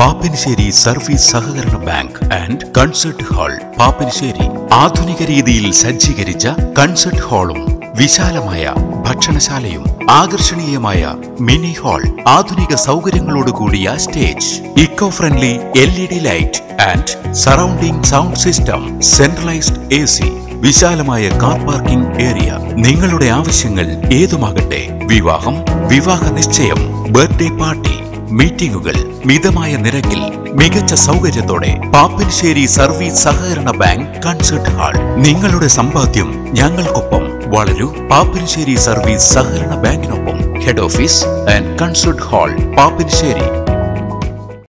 Pappinisseri service സഹകരണ bank and concert hall Pappinisseri ആധുനിക രീതിയിൽ സജ്ജീകരിച്ച കൺസർട്ട് ഹാളും വിശാലമായ ഭക്ഷണശാലയും ആകർഷണീയമായ മിനി ഹാൾ ആധുനിക സൗകര്യങ്ങളോട് കൂടിയ stage eco friendly L E D light and surrounding sound system centralised A C വിശാലമായ കാർ പാർക്കിംഗ് ഏരിയ നിങ്ങളുടെ ആവശ്യങ്ങൾ ഏതുമാകട്ടെ വിവാഹം വിവാഹ നിശ്ചയം ബർത്ത്ഡേ പാർട്ടി മീറ്റിംഗുകൾ മിതമായ നിരക്കിൽ മികച്ച സൗകര്യത്തോടെ പാപ്പിനിശ്ശേരി സർവീസ് സഹകരണ ബാങ്ക് കൺസർട്ട് ഹാൾ നിങ്ങളുടെ സമ്പാദ്യം ഞങ്ങൾക്കൊപ്പം വളരൂ പാപ്പിനിശ്ശേരി സർവീസ് സഹകരണ ബാങ്കിനൊപ്പം head office and concert hall Pappinisseri